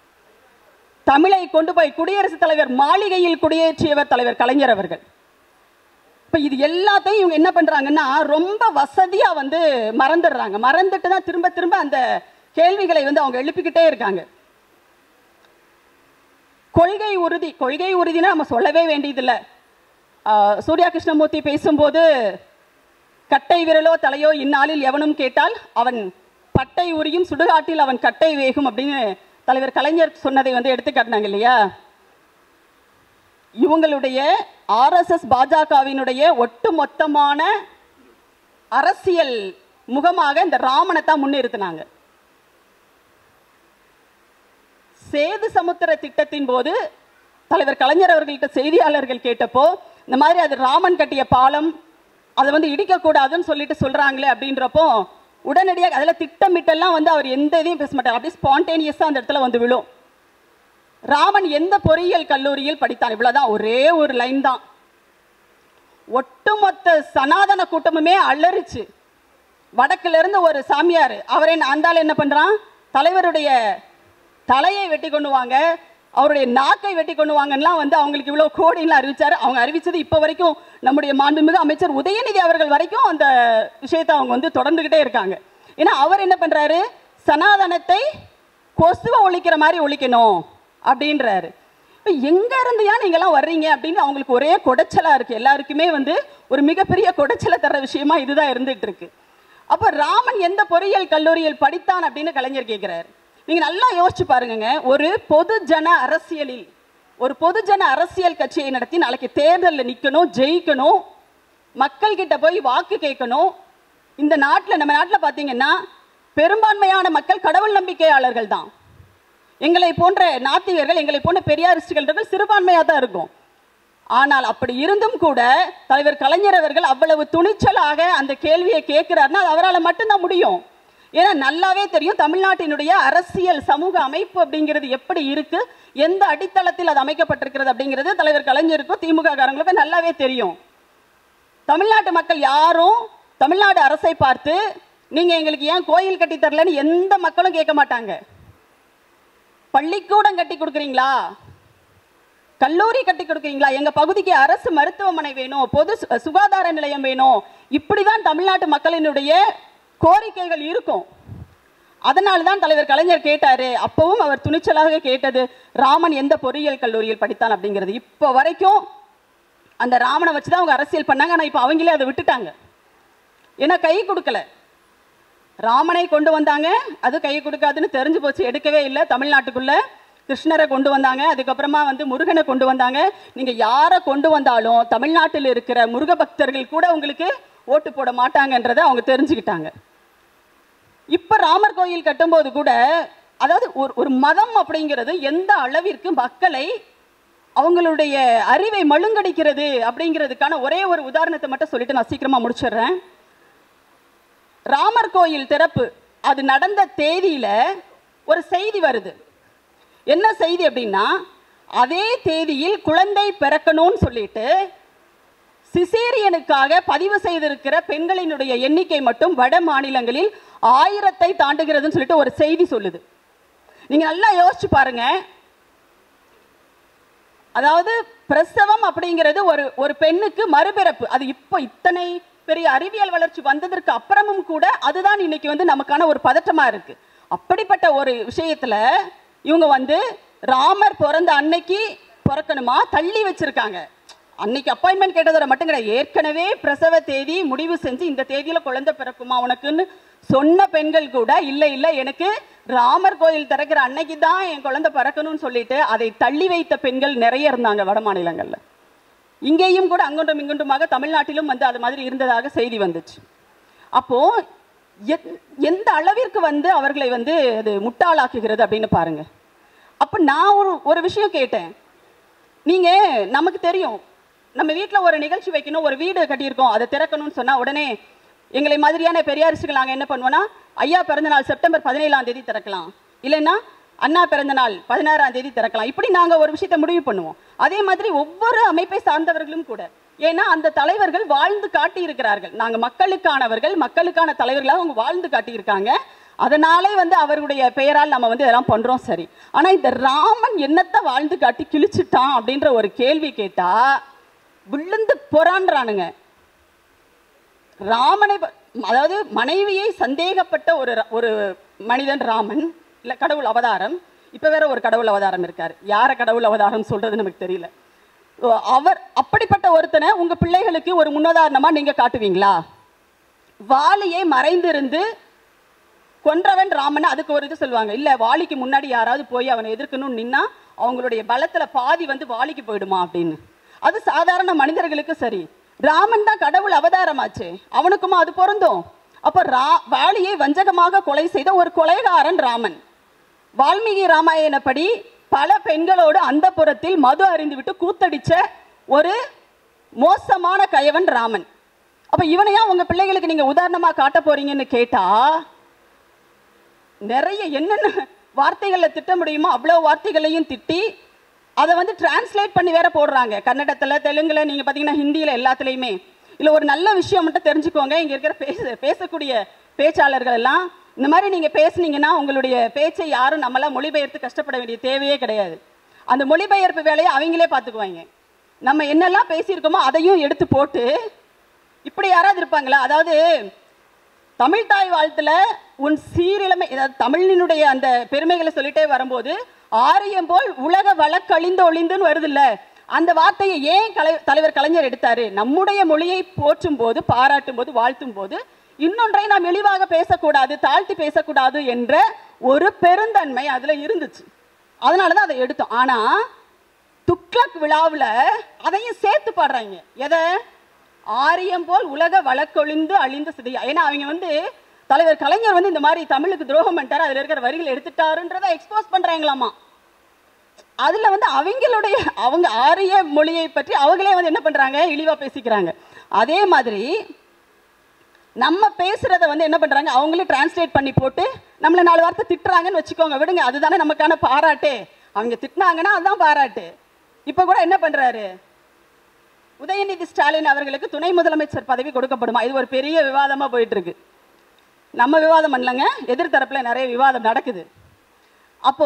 தமிழை கொண்டு போய் குடியரசுத் தலைவர் மாளிகையில் குடியேற்றியவர் தலைவர் கலைஞர் அவர்கள் இப்ப இது எல்லாத்தையும் இவங்க என்ன பண்றாங்கன்னா ரொம்ப வசதியா வந்து மறந்துடுறாங்க மறந்துட்டு தான் திரும்ப திரும்ப அந்த கேள்விகளை வந்து அவங்க எழுப்பிக்கிட்டே இருக்காங்க கொள்கை உறுதி கொள்கை உறுதினா நம்ம சொல்லவே வேண்டியதில்லை ஆஹ் சூர்யா கிருஷ்ணமூர்த்தி பேசும்போது கட்டை விரலோ தலையோ இந்நாளில் எவனும் கேட்டால் அவன் பட்டை உரியும் சுடுகாட்டில் அவன் கட்டை வேகும் அப்படின்னு தலைவர் கலைஞர் சொன்னதை வந்து எடுத்து காட்டினாங்க இல்லையா இவங்களுடைய ஆர்எஸ்எஸ் பாஜகவினுடைய ஒட்டுமொத்தமான அரசியல் முகமாக இந்த ராமனை தான் முன்னிறுத்தினாங்க சேது சமுத்திர திட்டத்தின் போது தலைவர் கலைஞர் அவர்கள்ட்ட செய்தியாளர்கள் கேட்டப்போ இந்த மாதிரி அது ராமன் கட்டிய பாலம் அதை வந்து இடிக்கக்கூடாதுன்னு சொல்லிட்டு சொல்றாங்களே அப்படின்றப்போ உடனடியாக அதில் திட்டமிட்டெல்லாம் வந்து அவர் எந்த இதையும் பேச மாட்டார் அப்படியே ஸ்பான்டேனியஸாக அந்த இடத்துல வந்து விழும் ராமன் எந்த பொறியியல் கல்லூரியில் படித்தான் இவ்வளவுதான் ஒரே ஒரு லைன் தான் ஒட்டுமொத்த சனாதன கூட்டமுமே அலறிச்சு வடக்குல இருந்து ஒரு சாமியார் அவரை அந்தால என்ன பண்றான் தலைவருடைய தலையை வெட்டி கொண்டு வாங்க அவருடைய நாக்கை வெட்டி கொண்டு வாங்கலாம் வந்து அவங்களுக்கு இவ்வளவு கோடின்னு அறிவிச்சாரு அவங்க அறிவிச்சது இப்போ வரைக்கும் நம்முடைய மாண்புமிகு அமைச்சர் உதயநிதி அவர்கள் வரைக்கும் அந்த விஷயத்தை அவங்க வந்து தொடர்ந்துகிட்டே இருக்காங்க ஏன்னா அவர் என்ன பண்றாரு சனாதனத்தை கொசுவை ஒழிக்கிற மாதிரி ஒழிக்கணும் அப்படின்றாரு இப்போ எங்க இருந்துயா நீங்கெல்லாம் வர்றீங்க அப்படின்னு அவங்களுக்கு ஒரே குடைச்சலா இருக்கு எல்லாருக்குமே வந்து ஒரு மிகப்பெரிய குடைச்சலை தர விஷயமா இதுதான் இருந்துட்டு இருக்கு அப்ப ராமன் எந்த பொறியியல் கல்லூரியில் படித்தான் அப்படின்னு கலைஞர் கேட்கிறாரு நீங்க நல்லா யோசிச்சு பாருங்கங்க ஒரு பொது ஜன அரசியலில் ஒரு பொதுஜன அரசியல் கட்சியை நடத்தி நாளைக்கு தேர்தலில் நிக்கணும் ஜெயிக்கணும் மக்கள் கிட்ட போய் வாக்கு கேட்கணும் இந்த நாட்டில் நம்ம நாட்டில் பார்த்தீங்கன்னா பெரும்பான்மையான மக்கள் கடவுள் நம்பிக்கையாளர்கள் தான் எங்களை போன்ற நாத்திகர்கள் எங்களை போன்ற பெரியாரிஸ்டுகள் சிறுபான்மையாக தான் இருக்கும் ஆனால் அப்படி இருந்தும் கூட தலைவர் கலைஞர் அவர்கள் அவ்வளவு துணிச்சலாக அந்த கேள்வியை கேட்கிறாருன்னா அது அவரால் மட்டும்தான் முடியும் ஏன்னா நல்லாவே தெரியும் தமிழ்நாட்டினுடைய அரசியல் சமூக அமைப்பு அப்படிங்கிறது எப்படி இருக்கு எந்த அடித்தளத்தில் அது அமைக்கப்பட்டிருக்கிறது அப்படிங்கிறது தலைவர் கலைஞருக்கும் திமுக காரங்களுக்கும் நல்லாவே தெரியும் தமிழ்நாட்டு மக்கள் யாரும் தமிழ்நாடு அரசை பார்த்து நீங்க எங்களுக்கு ஏன் கோயில் கட்டி தரலன்னு எந்த மக்களும் கேட்க மாட்டாங்க பள்ளிக்கூடம் கட்டி கொடுக்குறீங்களா கல்லூரி கட்டி கொடுக்குறீங்களா எங்க பகுதிக்கு அரசு மருத்துவமனை வேணும் பொது சு- சுகாதார நிலையம் வேணும் இப்படிதான் தமிழ்நாட்டு மக்களினுடைய கோரிக்கைகள் இருக்கும் அதனால தான் தலைவர் கலைஞர் கேட்டாரு அப்பவும் அவர் துணிச்சலாக கேட்டது ராமன் எந்த பொறியியல் கல்லூரியில் படித்தான் அப்படிங்கிறது இப்போ வரைக்கும் அந்த ராமனை வச்சு தான் அவங்க அரசியல் பண்ணாங்க ஆனால் இப்போ அவங்களே அதை விட்டுட்டாங்க ஏன்னா கை கொடுக்கல ராமனை கொண்டு வந்தாங்க அது கை கொடுக்காதுன்னு தெரிஞ்சு போச்சு எடுக்கவே இல்லை தமிழ்நாட்டுக்குள்ள கிருஷ்ணரை கொண்டு வந்தாங்க அதுக்கப்புறமா வந்து முருகனை கொண்டு வந்தாங்க நீங்க யாரை கொண்டு வந்தாலும் தமிழ்நாட்டில் இருக்கிற முருக பக்தர்கள் கூட உங்களுக்கு ஓட்டு போட மாட்டாங்கன்றதை அவங்க தெரிஞ்சுக்கிட்டாங்க இப்ப ராமர் கோயில் கட்டும்போது கூட அதாவது ஒரு ஒரு மதம் அப்படிங்கிறது எந்த அளவிற்கு மக்களை அவங்களுடைய அறிவை மழுங்கடிக்கிறது அப்படிங்கிறதுக்கான ஒரே ஒரு உதாரணத்தை மட்டும் சொல்லிட்டு நான் சீக்கிரமா முடிச்சிடுறேன் ராமர் கோயில் திறப்பு அது நடந்த தேதியில ஒரு செய்தி வருது என்ன செய்தி அப்படின்னா அதே தேதியில் குழந்தை பிறக்கணும்னு சொல்லிட்டு சிசேரியனுக்காக பதிவு செய்திருக்கிற பெண்களினுடைய எண்ணிக்கை மட்டும் வட மாநிலங்களில் ஆயிரத்தை தாண்டுகிறதுன்னு சொல்லிட்டு ஒரு செய்தி சொல்லுது நீங்க நல்லா யோசிச்சு பாருங்க அதாவது பிரசவம் அப்படிங்கிறது ஒரு ஒரு பெண்ணுக்கு மறுபிறப்பு அது இப்போ இத்தனை பெரிய அறிவியல் வளர்ச்சி வந்ததற்கு அப்புறமும் கூட அதுதான் இன்னைக்கு வந்து நமக்கான ஒரு பதட்டமா இருக்கு அப்படிப்பட்ட ஒரு விஷயத்துல இவங்க வந்து ராமர் பிறந்த அன்னைக்கு பிறக்கணுமா தள்ளி வச்சிருக்காங்க அன்னைக்கு அப்பாயின்மெண்ட் கேட்டதோட மட்டும் கிடையாது ஏற்கனவே பிரசவ தேதி முடிவு செஞ்சு இந்த தேதியில குழந்தை பிறக்குமா உனக்குன்னு சொன்ன பெண்கள் கூட இல்லை இல்லை எனக்கு ராமர் கோயில் திறக்கிற அன்னைக்கு தான் என் குழந்தை பிறக்கணும்னு சொல்லிட்டு அதை தள்ளி வைத்த பெண்கள் நிறைய இருந்தாங்க வட மாநிலங்கள்ல இங்கேயும் கூட அங்குண்டும் இங்குண்டுமாக தமிழ்நாட்டிலும் வந்து அது மாதிரி இருந்ததாக செய்தி வந்துச்சு அப்போ எத்- எந்த அளவிற்கு வந்து அவர்களை வந்து அது முட்டாளாக்குகிறது அப்படின்னு பாருங்க அப்ப நான் ஒரு ஒரு விஷயம் கேட்டேன் நீங்க நமக்கு தெரியும் நம்ம வீட்ல ஒரு நிகழ்ச்சி வைக்கணும் ஒரு வீடு கட்டியிருக்கோம் அதை திறக்கணும்னு சொன்னா உடனே எங்களை மாதிரியான பெரியாரிசுகள் நாங்க என்ன பண்ணுவோம்னா ஐயா பிறந்த நாள் செப்டம்பர் பதினேழாம் தேதி திறக்கலாம் இல்லைன்னா அண்ணா பிறந்த நாள் பதினாறாம் தேதி திறக்கலாம் இப்படி நாங்க ஒரு விஷயத்தை முடிவு பண்ணுவோம் அதே மாதிரி ஒவ்வொரு அமைப்பை சார்ந்தவர்களும் கூட ஏன்னா அந்த தலைவர்கள் வாழ்ந்து காட்டி இருக்கிறார்கள் நாங்க மக்களுக்கானவர்கள் மக்களுக்கான தலைவர்களாக அவங்க வாழ்ந்து காட்டியிருக்காங்க அதனாலே வந்து அவருடைய பெயரால் நம்ம வந்து இதெல்லாம் பண்றோம் சரி ஆனா இந்த ராமன் என்னத்தை வாழ்ந்து காட்டி கிழிச்சிட்டான் அப்படின்ற ஒரு கேள்வி கேட்டா விழுந்து பொறான்றானுங்க ராமனை ப- அதாவது மனைவியை சந்தேகப்பட்ட ஒரு ர- ஒரு மனிதன் ராமன் இல்ல கடவுள் அவதாரம் இப்ப வேற ஒரு கடவுள் அவதாரம் இருக்காரு யார கடவுள் அவதாரம் சொல்றது நமக்கு தெரியல ஓ, அவர் அப்படிப்பட்ட ஒருத்தனை உங்க பிள்ளைகளுக்கு ஒரு முன்னுதாரணமா நீங்க காட்டுவீங்களா வாலியை மறைந்திருந்து கொன்றவன் ராமன் அதுக்கு ஒரு இது சொல்லுவாங்க இல்ல வாலிக்கு முன்னாடி யாராவது போய் அவனை எதிர்க்கணும்னு நின்னா அவங்களுடைய பலத்துல பாதி வந்து வாலிக்கு போயிடுமா அப்படின்னு அது சாதாரண மனிதர்களுக்கு சரி ராமன் தான் கடவுள் அவதாரமாச்சு அவனுக்குமா அது பொருந்தும் அப்ப ரா வாலியை வஞ்சகமாக கொலை செய்த ஒரு கொலைகாரன் ராமன் வால்மீகி ராமாயணப்படி பல பெண்களோடு அந்த புறத்தில் மது அறிந்துவிட்டு கூத்தடிச்ச ஒரு மோசமான கயவன் ராமன் அப்ப இவனையா உங்க பிள்ளைகளுக்கு நீங்க உதாரணமா காட்ட போறீங்கன்னு கேட்டா நிறைய என்னென்ன வார்த்தைகளை திட்ட முடியுமோ அவ்வளோ வார்த்தைகளையும் திட்டி அதை வந்து டிரான்ஸ்லேட் பண்ணி வேற போடுறாங்க கன்னடத்துல தெலுங்குல நீங்க பாத்தீங்கன்னா ஹிந்தியில எல்லாத்துலயுமே இல்ல ஒரு நல்ல விஷயம் மட்டும் தெரிஞ்சுக்கோங்க இங்க இருக்கிற பேச பேசக்கூடிய பேச்சாளர்கள் எல்லாம் இந்த மாதிரி நீங்க பேசுனீங்கன்னா உங்களுடைய பேச்சை யாரும் நம்மள மொழிபெயர்த்து கஷ்டப்பட வேண்டிய தேவையே கிடையாது அந்த மொழிபெயர்ப்பு வேலையை அவங்களே பார்த்துக்குவாங்க நம்ம என்னெல்லாம் பேசியிருக்கோமோ அதையும் எடுத்து போட்டு இப்படி யாராவது இருப்பாங்களா அதாவது தமிழ் தாய் வாழ்த்துல உன் சீரிழமை அதாவது தமிழினுடைய அந்த பெருமைகளை சொல்லிட்டே வரும்போது ஆரியம் போல் உலக வழக்கழிந்து ஒளிந்துன்னு வருதுல்ல அந்த வார்த்தையை ஏன் கலை தலைவர் கலைஞர் எடுத்தாரு நம்முடைய மொழியை போற்றும் போது பாராட்டும் போது வாழ்த்தும் போது இன்னொன்றை நாம் இழிவாக பேசக்கூடாது தாழ்த்தி பேசக்கூடாது என்ற ஒரு பெருந்தன்மை அதுல இருந்துச்சு அதனாலதான் அதை எடுத்தோம் ஆனா துக்ளக் விழாவுல அதையும் சேர்த்து பாடுறாங்க எதை ஆரியம் போல் உலக வழக்கொழிந்து அழிந்து சிதையா ஏன்னா அவங்க வந்து தலைவர் கலைஞர் வந்து இந்த மாதிரி தமிழுக்கு துரோகம் பண்ணிட்டாரு அதுல இருக்கிற வரிகள் எடுத்துட்டாருன்றதை எக்ஸ்போஸ் பண்றாங்களாமா அதுல வந்து அவங்களுடைய அவங்க ஆரிய மொழியை பற்றி அவங்களே வந்து என்ன பண்றாங்க இழிவா பேசிக்கிறாங்க அதே மாதிரி நம்ம பேசுறத வந்து என்ன பண்றாங்க அவங்களே டிரான்ஸ்லேட் பண்ணி போட்டு நம்மள நாலு வார்த்தை திட்டுறாங்கன்னு வச்சுக்கோங்க விடுங்க அதுதானே நமக்கான பாராட்டு அவங்க திட்டினாங்கன்னா அதுதான் பாராட்டு இப்ப கூட என்ன பண்றாரு உதயநிதி ஸ்டாலின் அவர்களுக்கு துணை முதலமைச்சர் பதவி கொடுக்கப்படுமா இது ஒரு பெரிய விவாதமா போயிட்டு இருக்கு நம்ம விவாதம் பண்ணலங்க எதிர்த்தரப்புல நிறைய விவாதம் நடக்குது அப்போ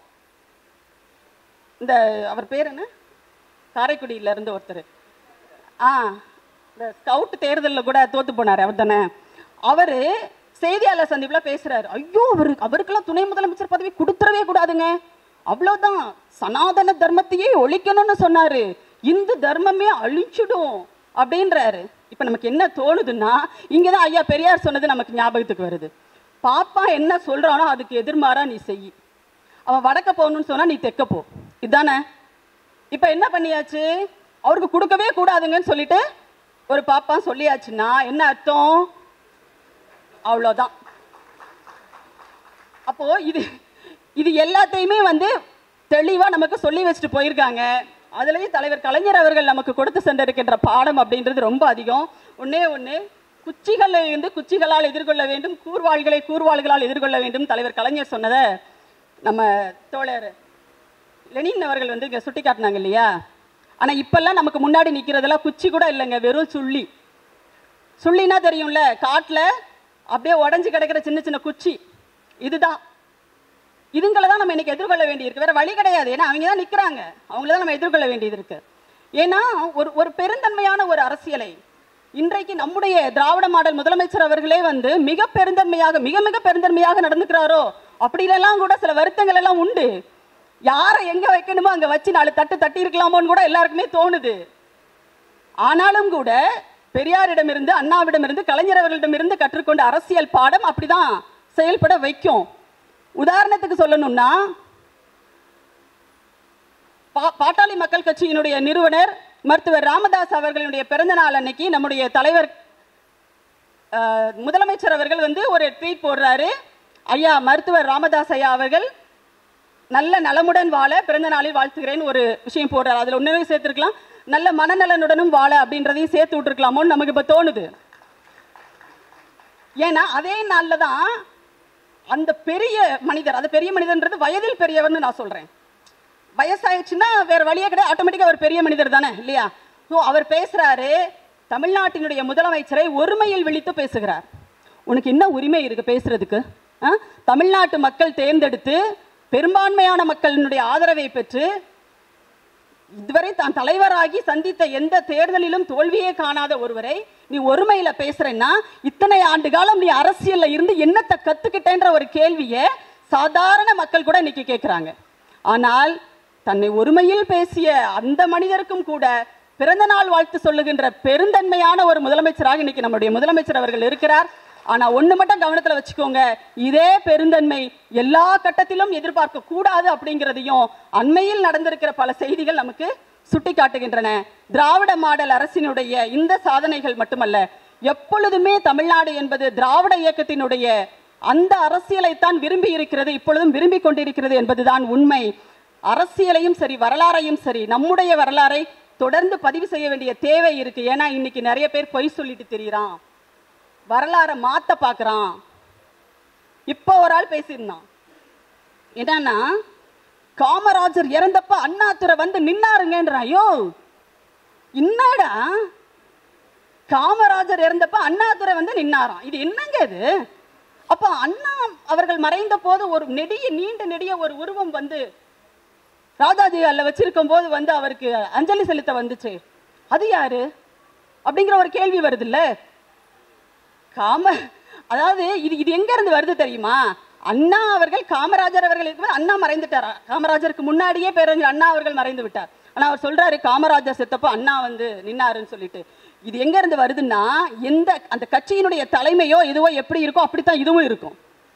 இந்த அவர் பேர் என்ன காரைக்குடியில இருந்து ஒருத்தர் ஆ இந்த ஸ்கவுட் தேர்தலில் கூட தோத்து போனார் அவர் தானே அவர் செய்தியாளர் சந்திப்புல பேசுறாரு ஐயோ அவரு அவருக்கெல்லாம் துணை முதலமைச்சர் பதவி கொடுத்துடவே கூடாதுங்க அவ்வளவுதான் சனாதன தர்மத்தையே ஒழிக்கணும்னு சொன்னாரு இந்து தர்மமே அழிச்சிடும் அப்படின்றாரு இப்ப நமக்கு என்ன தோணுதுன்னா இங்கதான் ஐயா பெரியார் சொன்னது நமக்கு ஞாபகத்துக்கு வருது பாப்பா என்ன சொல்றானோ அதுக்கு எதிர்மாறா நீ செய் அவன் வடக்க போகணும்னு சொன்னா நீ தெக்க போ இதானே இப்ப என்ன பண்ணியாச்சு அவருக்கு கொடுக்கவே கூடாதுங்கன்னு சொல்லிட்டு ஒரு பாப்பா சொல்லியாச்சுன்னா என்ன அர்த்தம் அவ்வளோதான் அப்போ இது இது எல்லாத்தையுமே வந்து தெளிவாக நமக்கு சொல்லி வச்சுட்டு போயிருக்காங்க அதுலேயும் தலைவர் கலைஞர் அவர்கள் நமக்கு கொடுத்து சென்றிருக்கின்ற பாடம் அப்படின்றது ரொம்ப அதிகம் ஒண்ணே ஒன்று குச்சிகளை வந்து குச்சிகளால் எதிர்கொள்ள வேண்டும் கூர்வாள்களை கூர்வாள்களால் எதிர்கொள்ள வேண்டும் தலைவர் கலைஞர் சொன்னதை நம்ம தோழர் லெனின் அவர்கள் வந்து இங்கே சுட்டி காட்டினாங்க இல்லையா ஆனால் இப்பெல்லாம் நமக்கு முன்னாடி நிற்கிறதெல்லாம் குச்சி கூட இல்லைங்க வெறும் சுள்ளி சுள்ளினா தெரியும்ல காட்டில் அப்படியே உடஞ்சி கிடக்கிற சின்ன சின்ன குச்சி இதுதான் இதுங்களை தான் நம்ம இன்னைக்கு எதிர்கொள்ள வேண்டியிருக்கு வேற வழி கிடையாது ஏன்னா அவங்க தான் நிற்கிறாங்க அவங்கள தான் நம்ம எதிர்கொள்ள வேண்டியது இருக்கு ஏன்னா ஒரு ஒரு பெருந்தன்மையான ஒரு அரசியலை இன்றைக்கு நம்முடைய திராவிட மாடல் முதலமைச்சர் அவர்களே வந்து மிக பெருந்தன்மையாக மிக மிக பெருந்தன்மையாக நடந்துக்கிறாரோ அப்படிலெல்லாம் கூட சில வருத்தங்கள் எல்லாம் உண்டு யாரை எங்க வைக்கணுமோ அங்க வச்சு நாலு தட்டு தட்டி இருக்கலாமோன்னு கூட எல்லாருக்குமே தோணுது ஆனாலும் கூட பெரியாரிடமிருந்து அண்ணாவிடமிருந்து கலைஞர் அவர்களிடமிருந்து கற்றுக்கொண்ட அரசியல் பாடம் அப்படிதான் செயல்பட வைக்கும் உதாரணத்துக்கு சொல்லணும்னா பா- பாட்டாளி மக்கள் கட்சியினுடைய நிறுவனர் மருத்துவர் ராமதாஸ் அவர்களுடைய பிறந்த நாள் அன்னைக்கு நம்முடைய தலைவர் அஹ், முதலமைச்சர் அவர்கள் வந்து ஒரு ட்வீட் போடுறாரு ஐயா மருத்துவர் ராமதாஸ் ஐயா அவர்கள் நல்ல நலமுடன் வாழ பிறந்த நாளில் வாழ்த்துகிறேன் ஒரு விஷயம் போடுறாரு அதுல ஒன்னவே சேர்த்துருக்கலாம் நல்ல மனநலனுடனும் வாழ அப்படின்றதையும் சேர்த்து விட்டுருக்கலாமோன்னு நமக்கு இப்ப தோணுது ஏன்னா அதே நாள்ல தான் அந்த பெரிய மனிதர் அது பெரிய மனிதன்றது வயதில் பெரியவர்னு நான் சொல்றேன் வயசாயிடுச்சுன்னா வேற வழியே கிடையாது ஆட்டோமேட்டிக்காக அவர் பெரிய மனிதர் தானே இல்லையா ஸோ அவர் பேசுறாரு தமிழ்நாட்டினுடைய முதலமைச்சரை ஒருமையில் விழித்து பேசுகிறார் உனக்கு என்ன உரிமை இருக்கு பேசுறதுக்கு ஆ? தமிழ்நாட்டு மக்கள் தேர்ந்தெடுத்து பெரும்பான்மையான மக்களினுடைய ஆதரவை பெற்று இதுவரை தான் தலைவராகி சந்தித்த எந்த தேர்தலிலும் தோல்வியே காணாத ஒருவரை நீ ஒருமையில பேசுறேன்னா இத்தனை ஆண்டு காலம் நீ அரசியல்ல இருந்து என்னத்தை கத்துக்கிட்டேன்ற ஒரு கேள்வியை சாதாரண மக்கள் கூட இன்னைக்கு கேட்குறாங்க ஆனால் தன்னை ஒருமையில் பேசிய அந்த மனிதருக்கும் கூட பிறந்த நாள் வாழ்த்து சொல்லுகின்ற பெருந்தன்மையான ஒரு முதலமைச்சராக இன்னைக்கு நம்முடைய முதலமைச்சர் அவர்கள் இருக்கிறார் ஆனா ஒண்ணு மட்டும் கவனத்துல வச்சுக்கோங்க இதே பெருந்தன்மை எல்லா கட்டத்திலும் எதிர்பார்க்க கூடாது அப்படிங்கிறதையும் அண்மையில் நடந்திருக்கிற பல செய்திகள் நமக்கு சுட்டி காட்டுகின்றன திராவிட மாடல் அரசினுடைய இந்த சாதனைகள் மட்டுமல்ல எப்பொழுதுமே தமிழ்நாடு என்பது திராவிட இயக்கத்தினுடைய அந்த அரசியலைத்தான் விரும்பி இருக்கிறது இப்பொழுதும் விரும்பி கொண்டிருக்கிறது என்பதுதான் உண்மை அரசியலையும் சரி வரலாறையும் சரி நம்முடைய வரலாறை தொடர்ந்து பதிவு செய்ய வேண்டிய தேவை இருக்கு ஏன்னா இன்னைக்கு நிறைய பேர் பொய் சொல்லிட்டு தெரியுறான் வரலாறை மாத்த பார்க்கறான் இப்போ ஒரு ஆள் பேசியிருந்தான் என்னன்னா காமராஜர் இறந்தப்ப அண்ணாதுரை வந்து நின்னாருங்கன்றான் ஐயோ என்னடா காமராஜர் இறந்தப்ப அண்ணாதுரை வந்து நின்னாராம் இது என்னங்க இது அப்ப அண்ணா அவர்கள் மறைந்த போது ஒரு நெடிய நீண்ட நெடிய ஒரு உருவம் வந்து ராஜாஜி அல்ல வச்சிருக்கும் போது வந்து அவருக்கு அஞ்சலி செலுத்த வந்துச்சு அது யாரு அப்படிங்கிற ஒரு கேள்வி வருது இல்ல காம அதாவது இது இது எங்க இருந்து வருது தெரியுமா அண்ணா அவர்கள் காமராஜர் அவர்கள் இருக்கும்போது அண்ணா மறைந்துட்டாரா காமராஜருக்கு முன்னாடியே பேரறிஞர் அண்ணா அவர்கள் மறைந்து விட்டார் ஆனா அவர் சொல்றாரு காமராஜர் செத்தப்ப அண்ணா வந்து நின்னாருன்னு சொல்லிட்டு இது எங்க இருந்து வருதுன்னா எந்த அந்த கட்சியினுடைய தலைமையோ இதுவோ எப்படி இருக்கோ அப்படித்தான் இதுவும் இருக்கும்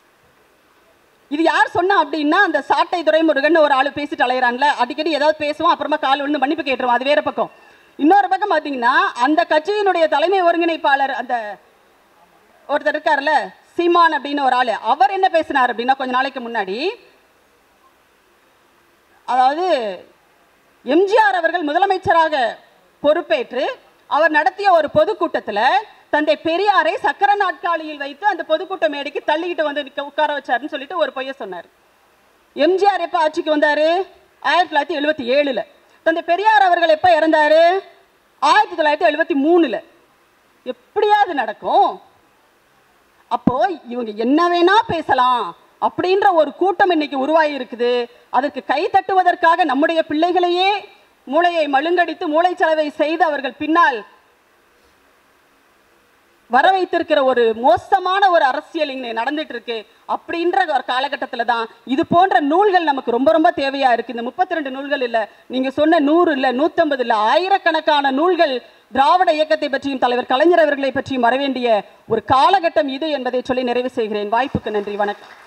இது யார் சொன்னா அப்படின்னா அந்த சாட்டை துரைமுருகன் ஒரு ஆளு பேசிட்டு அலையறான்ல அடிக்கடி ஏதாவது பேசுவோம் அப்புறமா கால் விழுந்து மன்னிப்பு கேட்டுருவோம் அது வேற பக்கம் இன்னொரு பக்கம் பாத்தீங்கன்னா அந்த கட்சியினுடைய தலைமை ஒருங்கிணைப்பாளர் அந்த ஒருத்தர் இருக்காருல்ல சீமான் அப்படின்னு ஒரு ஆளு அவர் என்ன பேசினார் அப்படின்னா கொஞ்ச நாளைக்கு முன்னாடி அதாவது எம்ஜிஆர் அவர்கள் முதலமைச்சராக பொறுப்பேற்று அவர் நடத்திய ஒரு பொதுக்கூட்டத்துல தந்தை பெரியாரை சக்கர நாட்காலியில் வைத்து அந்த பொதுக்கூட்ட மேடைக்கு தள்ளிக்கிட்டு வந்து நிக்க- உட்கார வச்சாருன்னு சொல்லிட்டு ஒரு பொய்ய சொன்னார் எம்ஜிஆர் எப்ப ஆட்சிக்கு வந்தாரு ஆயிரத்தி தொள்ளாயிரத்தி எழுபத்தி ஏழுல தந்தை பெரியார் அவர்கள் எப்ப இறந்தாரு ஆயிரத்தி தொள்ளாயிரத்தி எழுபத்தி மூணுல எப்படியாவது நடக்கும் அப்போ இவங்க என்ன வேணா பேசலாம் அப்படின்ற ஒரு கூட்டம் இன்னைக்கு உருவாகி இருக்குது அதற்கு கை தட்டுவதற்காக நம்முடைய பிள்ளைகளையே மூளையை மழுங்கடித்து மூளைச்சலவை செய்து அவர்கள் பின்னால் வர வைத்திருக்கிற ஒரு மோசமான ஒரு அரசியல் இங்க நடந்துட்டு இருக்கு அப்படின்ற ஒரு காலகட்டத்துல தான் இது போன்ற நூல்கள் நமக்கு ரொம்ப ரொம்ப தேவையா இருக்கு இந்த முப்பத்தி ரெண்டு நூல்கள் இல்ல நீங்க சொன்ன நூறு இல்ல நூத்தம்பது இல்ல ஆயிரக்கணக்கான நூல்கள் திராவிட இயக்கத்தை பற்றியும் தலைவர் கலைஞர் அவர்களை பற்றியும் வர வேண்டிய ஒரு காலகட்டம் இது என்பதை சொல்லி நிறைவு செய்கிறேன் வாய்ப்புக்கு நன்றி வணக்கம்